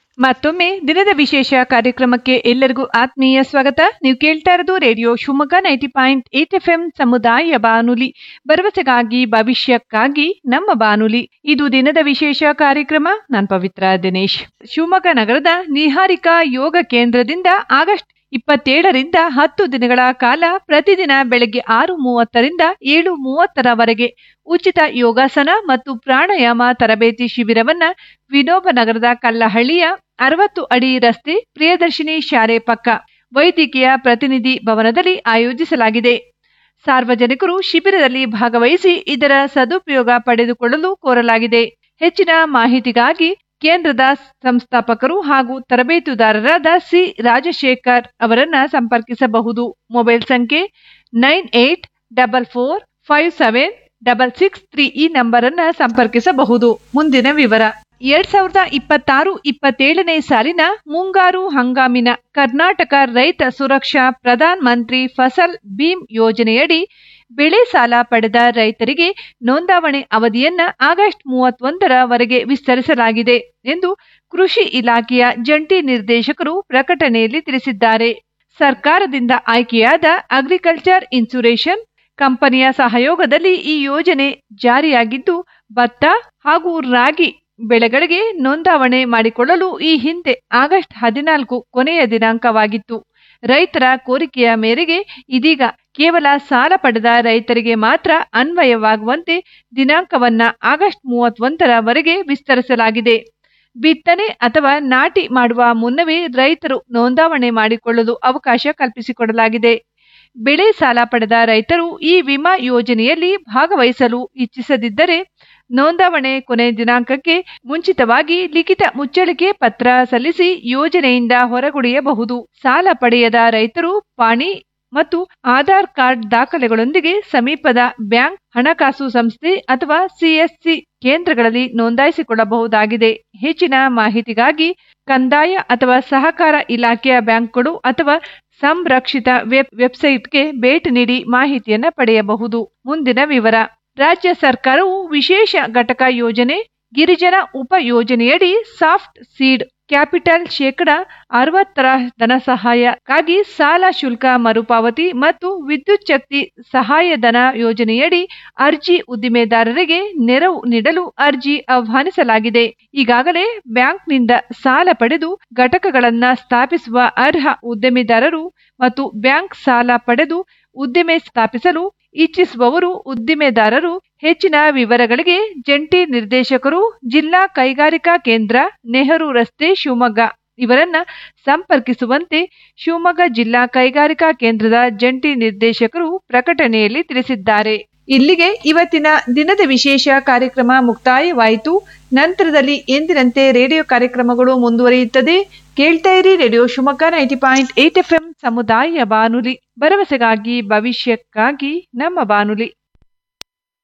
ಮತ್ತೊಮ್ಮೆ ದಿನದ ವಿಶೇಷ ಕಾರ್ಯಕ್ರಮಕ್ಕೆ ಎಲ್ಲರಿಗೂ ಆತ್ಮೀಯ ಸ್ವಾಗತ ನೀವು ಕೇಳ್ತಾ ಇರೋದು radio Shivamogga ninety point eight F M ಸಮುದಾಯ ಬಾನುಲಿ ಭರವಸೆಗಾಗಿ ಭವಿಷ್ಯಕ್ಕಾಗಿ ನಮ್ಮ ಬಾನುಲಿ ಇದು ದಿನದ ವಿಶೇಷ ಕಾರ್ಯಕ್ರಮ ನಾನ್ ಪವಿತ್ರ ದಿನೇಶ್ ಶಿವಮೊಗ್ಗ ನಗರದ ನಿಹಾರಿಕಾ ಯೋಗ ಕೇಂದ್ರದಿಂದ ಆಗಸ್ಟ್ ಇಪ್ಪತ್ತೇಳರಿಂದ ಹತ್ತು ದಿನಗಳ ಕಾಲ ಪ್ರತಿದಿನ ಬೆಳಗ್ಗೆ ಆರು ಮೂವತ್ತರಿಂದ ಏಳು ಮೂವತ್ತರವರೆಗೆ ಉಚಿತ ಯೋಗಾಸನ ಮತ್ತು ಪ್ರಾಣಾಯಾಮ ತರಬೇತಿ ಶಿಬಿರವನ್ನ ವಿನೋಬ ನಗರದ ಕಲ್ಲಹಳ್ಳಿಯ ಅರವತ್ತು ಅಡಿ ರಸ್ತೆ ಪ್ರಿಯದರ್ಶಿನಿ ಶಾಲೆ ಪಕ್ಕ ವೈದ್ಯಕೀಯ ಪ್ರತಿನಿಧಿ ಭವನದಲ್ಲಿ ಆಯೋಜಿಸಲಾಗಿದೆ ಸಾರ್ವಜನಿಕರು ಶಿಬಿರದಲ್ಲಿ ಭಾಗವಹಿಸಿ ಇದರ ಸದುಪಯೋಗ ಪಡೆದುಕೊಳ್ಳಲು ಕೋರಲಾಗಿದೆ ಹೆಚ್ಚಿನ ಮಾಹಿತಿಗಾಗಿ ಕೇಂದ್ರದ ಸಂಸ್ಥಾಪಕರು ಹಾಗೂ ತರಬೇತುದಾರರಾದ ಸಿ ರಾಜಶೇಖರ್ ಅವರನ್ನ ಸಂಪರ್ಕಿಸಬಹುದು ಮೊಬೈಲ್ ಸಂಖ್ಯೆ nine eight double four five seven double six three ಈ ನಂಬರ್ ಅನ್ನ ಸಂಪರ್ಕಿಸಬಹುದು ಮುಂದಿನ ವಿವರ ಎರಡ್ ಸಾವಿರದ ಇಪ್ಪತ್ತಾರು ಇಪ್ಪತ್ತೇಳನೇ ಸಾಲಿನ ಮುಂಗಾರು ಹಂಗಾಮಿನ ಕರ್ನಾಟಕ ರೈತ ಸುರಕ್ಷಾ ಪ್ರಧಾನ್ ಮಂತ್ರಿ ಫಸಲ್ ಭೀಮ್ ಯೋಜನೆಯಡಿ ಬೆಳೆ ಸಾಲ ಪಡೆದ ರೈತರಿಗೆ ನೋಂದಾವಣೆ ಅವಧಿಯನ್ನ ಆಗಸ್ಟ್ ಮೂವತ್ತೊಂದರವರೆಗೆ ವಿಸ್ತರಿಸಲಾಗಿದೆ ಎಂದು ಕೃಷಿ ಇಲಾಖೆಯ ಜಂಟಿ ನಿರ್ದೇಶಕರು ಪ್ರಕಟಣೆಯಲ್ಲಿ ತಿಳಿಸಿದ್ದಾರೆ ಸರ್ಕಾರದಿಂದ ಆಯ್ಕೆಯಾದ ಅಗ್ರಿಕಲ್ಚರ್ ಇನ್ಸುರೇಷನ್ ಕಂಪನಿಯ ಸಹಯೋಗದಲ್ಲಿ ಈ ಯೋಜನೆ ಜಾರಿಯಾಗಿದ್ದು ಭತ್ತ ಹಾಗೂ ರಾಗಿ ಬೆಳೆಗಳಿಗೆ ನೋಂದಾವಣೆ ಮಾಡಿಕೊಳ್ಳಲು ಈ ಹಿಂದೆ ಆಗಸ್ಟ್ ಹದಿನಾಲ್ಕು ಕೊನೆಯ ದಿನಾಂಕವಾಗಿತ್ತು ರೈತರ ಕೋರಿಕೆಯ ಮೇರೆಗೆ ಇದೀಗ ಕೇವಲ ಸಾಲ ಪಡೆದ ರೈತರಿಗೆ ಮಾತ್ರ ಅನ್ವಯವಾಗುವಂತೆ ದಿನಾಂಕವನ್ನ ಆಗಸ್ಟ್ ಮೂವತ್ತೊಂದರವರೆಗೆ ವಿಸ್ತರಿಸಲಾಗಿದೆ ಬಿತ್ತನೆ ಅಥವಾ ನಾಟಿ ಮಾಡುವ ಮುನ್ನವೇ ರೈತರು ನೋಂದಾವಣೆ ಮಾಡಿಕೊಳ್ಳಲು ಅವಕಾಶ ಕಲ್ಪಿಸಿಕೊಡಲಾಗಿದೆ ಬೆಳೆ ಸಾಲ ಪಡೆದ ರೈತರು ಈ ವಿಮಾ ಯೋಜನೆಯಲ್ಲಿ ಭಾಗವಹಿಸಲು ಇಚ್ಛಿಸದಿದ್ದರೆ ನೋಂದಾವಣೆ ಕೊನೆ ದಿನಾಂಕಕ್ಕೆ ಮುಂಚಿತವಾಗಿ ಲಿಖಿತ ಮುಚ್ಚಳಿಕೆ ಪತ್ರ ಸಲ್ಲಿಸಿ ಯೋಜನೆಯಿಂದ ಹೊರಗುಳಿಯಬಹುದು ಸಾಲ ಪಡೆಯದ ರೈತರು ಪಾಣಿ ಮತ್ತು ಆಧಾರ್ ಕಾರ್ಡ್ ದಾಖಲೆಗಳೊಂದಿಗೆ ಸಮೀಪದ ಬ್ಯಾಂಕ್ ಹಣಕಾಸು ಸಂಸ್ಥೆ ಅಥವಾ ಸಿಎಸ್ಸಿ ಕೇಂದ್ರಗಳಲ್ಲಿ ನೋಂದಾಯಿಸಿಕೊಳ್ಳಬಹುದಾಗಿದೆ ಹೆಚ್ಚಿನ ಮಾಹಿತಿಗಾಗಿ ಕಂದಾಯ ಅಥವಾ ಸಹಕಾರ ಇಲಾಖೆಯ ಬ್ಯಾಂಕ್ಗಳು ಅಥವಾ ಸಂರಕ್ಷಿತ ವೆಬ್ ವೆಬ್ಸೈಟ್ಗೆ ಭೇಟಿ ನೀಡಿ ಮಾಹಿತಿಯನ್ನ ಪಡೆಯಬಹುದು ಮುಂದಿನ ವಿವರ ರಾಜ್ಯ ಸರ್ಕಾರವು ವಿಶೇಷ ಘಟಕ ಯೋಜನೆ ಗಿರಿಜನ ಉಪ ಯೋಜನೆಯಡಿ ಸಾಫ್ಟ್ ಸೀಡ್ ಕ್ಯಾಪಿಟಲ್ ಶೇಕಡ ಅರವತ್ತರ ಧನ ಸಹಾಯಕ್ಕಾಗಿ ಸಾಲ ಶುಲ್ಕ ಮರುಪಾವತಿ ಮತ್ತು ವಿದ್ಯುತ್ ಶಕ್ತಿ ಸಹಾಯಧನ ಯೋಜನೆಯಡಿ ಅರ್ಜಿ ಉದ್ದಿಮೆದಾರರಿಗೆ ನೆರವು ನೀಡಲು ಅರ್ಜಿ ಆಹ್ವಾನಿಸಲಾಗಿದೆ ಈಗಾಗಲೇ ಬ್ಯಾಂಕ್ನಿಂದ ಸಾಲ ಪಡೆದು ಘಟಕಗಳನ್ನ ಸ್ಥಾಪಿಸುವ ಅರ್ಹ ಉದ್ಯಮಿದಾರರು ಮತ್ತು ಬ್ಯಾಂಕ್ ಸಾಲ ಪಡೆದು ಉದ್ದಿಮೆ ಸ್ಥಾಪಿಸಲು ಇಚ್ಛಿಸುವವರು ಉದ್ದಿಮೆದಾರರು ಹೆಚ್ಚಿನ ವಿವರಗಳಿಗೆ ಜಂಟಿ ನಿರ್ದೇಶಕರು ಜಿಲ್ಲಾ ಕೈಗಾರಿಕಾ ಕೇಂದ್ರ ನೆಹರು ರಸ್ತೆ ಶಿವಮೊಗ್ಗ ಇವರನ್ನ ಸಂಪರ್ಕಿಸುವಂತೆ ಶಿವಮೊಗ್ಗ ಜಿಲ್ಲಾ ಕೈಗಾರಿಕಾ ಕೇಂದ್ರದ ಜಂಟಿ ನಿರ್ದೇಶಕರು ಪ್ರಕಟಣೆಯಲ್ಲಿ ತಿಳಿಸಿದ್ದಾರೆ ಇಲ್ಲಿಗೆ ಇವತ್ತಿನ ದಿನದ ವಿಶೇಷ ಕಾರ್ಯಕ್ರಮ ಮುಕ್ತಾಯವಾಯಿತು ನಂತರದಲ್ಲಿ ಎಂದಿನಂತೆ ರೇಡಿಯೋ ಕಾರ್ಯಕ್ರಮಗಳು ಮುಂದುವರಿಯುತ್ತದೆ ಕೇಳ್ತಾ ಇರಿ radio Shivamogga ninety point eight F M ಸಮುದಾಯ ಬಾನುಲಿ ಭರವಸೆಗಾಗಿ ಭವಿಷ್ಯಕ್ಕಾಗಿ ನಮ್ಮ ಬಾನುಲಿ